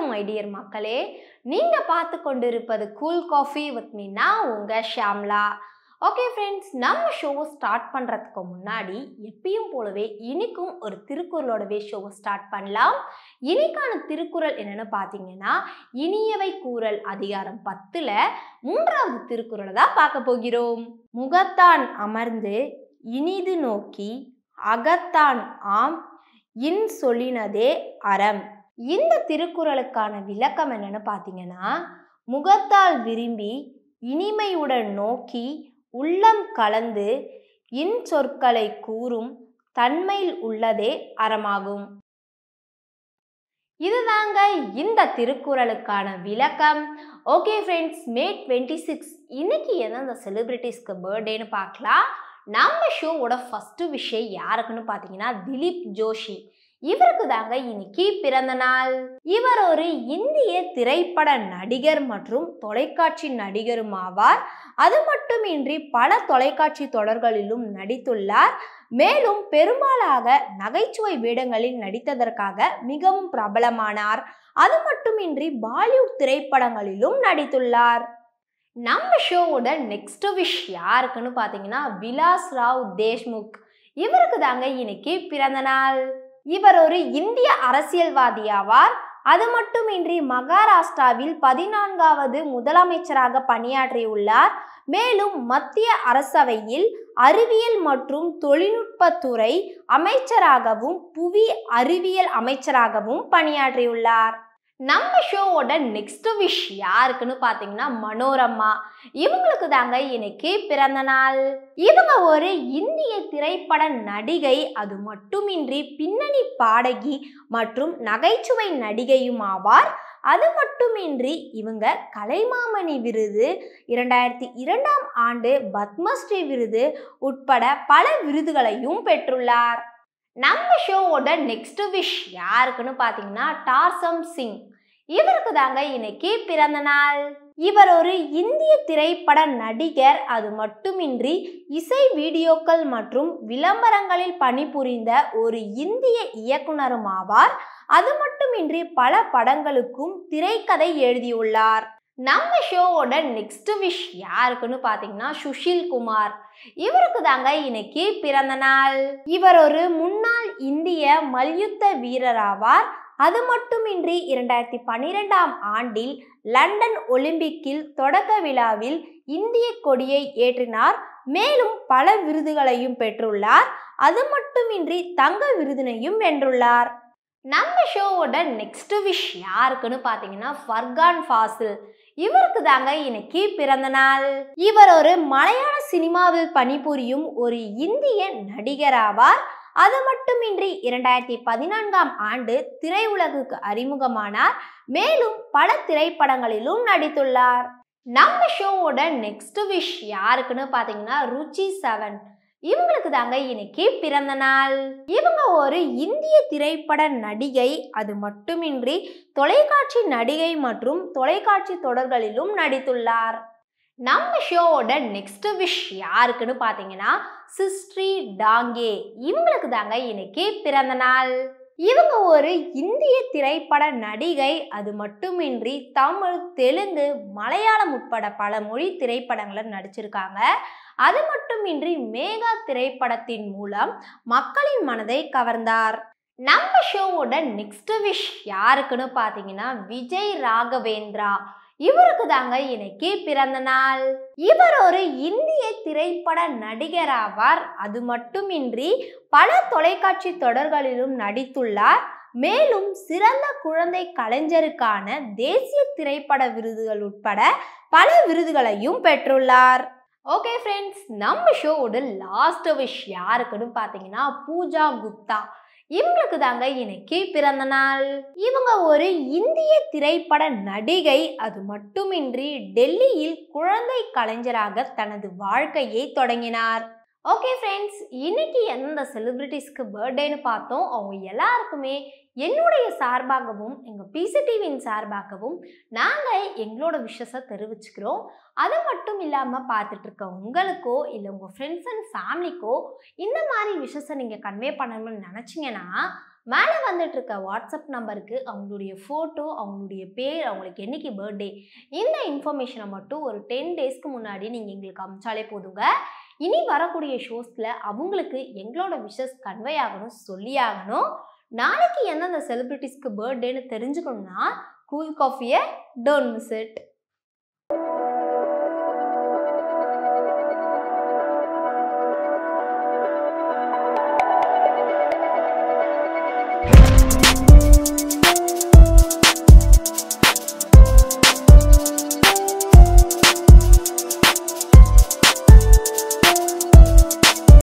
my dear மக்களே நீங்கள் பார்த்து கொண்டிருப்பது கூல் காஃபி வித் மீ நான் உங்கள் ஷாம்லா ஓகே ஃப்ரெண்ட்ஸ் நம்ம ஷோவை ஸ்டார்ட் பண்ணுறதுக்கு முன்னாடி எப்பயும் போலவே இன்னைக்கும் ஒரு திருக்குறளோடவே ஷோவை ஸ்டார்ட் பண்ணலாம் இன்னைக்கான திருக்குறள் என்னன்னு பார்த்தீங்கன்னா இனியவை கூறல் அதிகாரம் பத்தில் மூன்றாவது திருக்குறளை தான் பார்க்க போகிறோம் முகத்தான் அமர்ந்து இனிது நோக்கி அகத்தான் ஆம் இன் சொல்லினதே அறம் இந்த திருக்குறளுக்கான விளக்கம் என்னன்னு பார்த்தீங்கன்னா முகத்தால் விரும்பி இனிமையுடன் நோக்கி உள்ளம் கலந்து இன் சொற்களை கூறும் தன்மையில் உள்ளதே அறமாகும் இதுதாங்க இந்த திருக்குறளுக்கான விளக்கம் okay friends May twenty six இன்னைக்கு எந்தெந்த செலிபிரிட்டிஸ்க்கு பர்த்டேன்னு பார்க்கலாம் நம்ம ஷோவோட ஃபஸ்ட்டு விஷயம் யாருக்குன்னு பார்த்தீங்கன்னா திலீப் ஜோஷி இவருக்கு தாங்க இன்னைக்கு பிறந்த நாள் இவர் ஒரு இந்திய திரைப்பட நடிகர் மற்றும் தொலைக்காட்சி நடிகரும் ஆவார் அது மட்டுமின்றி பல தொலைக்காட்சி தொடர்களிலும் நடித்துள்ளார் மேலும் பெரும்பாலாக நகைச்சுவை வேடங்களில் நடித்ததற்காக மிகவும் பிரபலமானார் அது மட்டுமின்றி பாலிவுட் திரைப்படங்களிலும் நடித்துள்ளார் நம்ம ஷோவோட நெக்ஸ்ட் விஷ் யாருக்குன்னு பார்த்தீங்கன்னா விலாஸ் ராவ் தேஷ்முக் இவருக்கு தாங்க இன்னைக்கு பிறந்த நாள் இவர் ஒரு இந்திய அரசியல்வாதி ஆவார் அது மட்டுமின்றி மகாராஷ்டிராவில் பதினான்காவது முதலமைச்சராக பணியாற்றியுள்ளார் மேலும் மத்திய அரசவையில் அறிவியல் மற்றும் தொழில்நுட்பத்துறை அமைச்சராகவும் புவி அறிவியல் அமைச்சராகவும் பணியாற்றியுள்ளார் நம்ம ஷோவோட நெக்ஸ்ட் விஷ் யாருக்குன்னு பார்த்தீங்கன்னா மனோரமா இவங்களுக்கு தாங்க இன்னைக்கு பிறந்த நாள் இவங்க ஒரு இந்திய திரைப்பட நடிகை அது மட்டுமின்றி பின்னணி பாடகி மற்றும் நகைச்சுவை நடிகையும் ஆவார் அது மட்டுமின்றி இவங்க கலைமாமணி விருது இரண்டாயிரத்தி இரண்டாம் ஆண்டு பத்மஸ்ரீ விருது உட்பட பல விருதுகளையும் பெற்றுள்ளார் நம்ம ஷோவோட நெக்ஸ்ட் விஷ் யாருக்குன்னு பார்த்தீங்கன்னா டார்சம் சிங் இவருக்கு தாங்க இன்னைக்கு பிறந்த நாள் இவர் ஒரு இந்திய திரைப்பட நடிகர் அது மட்டுமின்றி இசை வீடியோக்கள் மற்றும் விளம்பரங்களில் பணிபுரிந்த ஒரு இந்திய இயக்குனரும் ஆவார் அது மட்டுமின்றி பல படங்களுக்கும் திரைக்கதை எழுதியுள்ளார் நம்ம ஷோவோட நெக்ஸ்ட் விஷ் யாருக்குன்னு பார்த்தீங்கன்னா சுஷில் குமார் இவருக்கு தாங்க இன்னைக்கு பிறந்த நாள் இவர் ஒரு முன்னாள் இந்திய மல்யுத்த வீரராவார் அது மட்டுமின்றி இரண்டாயிரத்தி பன்னிரெண்டாம் ஆண்டில் லண்டன் ஒலிம்பிக்கில் தொடக்க விழாவில் இந்திய கொடியை ஏற்றினார் மேலும் பல விருதுகளையும் பெற்றுள்ளார் அது மட்டுமின்றி தங்க விருதினையும் வென்றுள்ளார் நம்ம ஷோவோட நெக்ஸ்ட் விஷ் யாருக்குன்னு பார்த்தீங்கன்னா ஃபர்கான் ஃபாசில் இவருக்கு தாங்க இன்னைக்கு பிறந்த நாள் இவர் ஒரு மலையாள சினிமாவில் பணிபுரியும் ஒரு இந்திய நடிகராவார் அது மட்டுமின்றி இரண்டாயிரத்தி பதினான்காம் ஆண்டு திரையுலகுக்கு அறிமுகமானார் மேலும் பல திரைப்படங்களிலும் நடித்துள்ளார் நம்ம ஷோவோட நெக்ஸ்ட் விஷ் யாருக்குன்னு பார்த்தீங்கன்னா ருச்சி செவன் இவங்களுக்கு தாங்க இன்னைக்கு பிறந்த நாள் இவங்க ஒரு இந்திய திரைப்பட நடிகை அது மட்டுமின்றி தொலைக்காட்சி நடிகை மற்றும் தொலைக்காட்சி தொடர்களிலும் நடித்துள்ளார் நம்ம ஷோவோட நெக்ஸ்ட் விஷ் யாருக்குன்னு பார்த்தீங்கன்னா சிஸ்ட்ரி டாங்கே இவங்களுக்கு தாங்க இன்னைக்கு பிறந்த நாள் இவங்க ஒரு இந்திய திரைப்பட நடிகை அது மட்டுமின்றி தமிழ் தெலுங்கு மலையாளம் உட்பட பல மொழி திரைப்படங்களில் நடிச்சிருக்காங்க அது மட்டுமின்றி மேகா திரைப்படத்தின் மூலம் மக்களின் மனதை கவர்ந்தார் நம்ம ஷோவோட நெக்ஸ்ட் விஷ் யாருக்குன்னு பார்த்தீங்கன்னா விஜய் ராகவேந்திரா இவருக்கு தாங்க இன்னைக்கு பிறந்த நாள் இவர் ஒரு இந்திய திரைப்பட நடிகராவார் அது மட்டுமின்றி பல தொலைக்காட்சி தொடர்களிலும் நடித்துள்ளார் மேலும் சிறந்த குழந்தை கலைஞருக்கான தேசிய திரைப்பட விருதுகள் உட்பட பல விருதுகளையும் பெற்றுள்ளார் ஓகே ஃப்ரெண்ட்ஸ் நம்ம ஷோவோட லாஸ்ட் விஷ் யாருக்குன்னு பார்த்தீங்கன்னா பூஜா குப்தா இவங்களுக்கு தாங்க இன்னைக்கு பிறந்த நாள் இவங்க ஒரு இந்திய திரைப்பட நடிகை அது மட்டுமின்றி டெல்லியில் குழந்தை கலைஞராக தனது வாழ்க்கையை தொடங்கினார் ஓகே ஃப்ரெண்ட்ஸ் இன்னைக்கு எந்தெந்த செலிப்ரிட்டிஸ்க்கு பர்த்டேன்னு பார்த்தோம் அவங்க எல்லாருக்குமே என்னுடைய சார்பாகவும் எங்கள் பிசிடிவியின் சார்பாகவும் நாங்கள் எங்களோட விஷஸை தெரிவிச்சுக்கிறோம் அது மட்டும் இல்லாமல் பார்த்துட்டு இருக்க உங்களுக்கோ இல்லை உங்கள் ஃப்ரெண்ட்ஸ் அண்ட் ஃபேமிலிக்கோ இந்த மாதிரி விஷஸை நீங்கள் கன்வே பண்ணணும்னு நினச்சிங்கன்னா மேலே வந்துட்டு இருக்க வாட்ஸ்அப் நம்பருக்கு அவங்களுடைய ஃபோட்டோ அவங்களுடைய பேர் அவங்களுக்கு என்னைக்கு பர்த்டே இந்த இன்ஃபர்மேஷனை மட்டும் ஒரு டென் டேஸ்க்கு முன்னாடி நீங்கள் எங்களுக்கு அமிச்சாலே போதுங்க இனி வரக்கூடிய ஷோஸில் அவங்களுக்கு எங்களோட விஷஸ் கன்வே ஆகணும் சொல்லி ஆகணும் நாளைக்கு எந்தெந்த செலிப்ரிட்டிஸ்க்கு பர்த்டேன்னு தெரிஞ்சுக்கணும்னா கூல் காஃபியை டோன்ட் மிஸ் இட்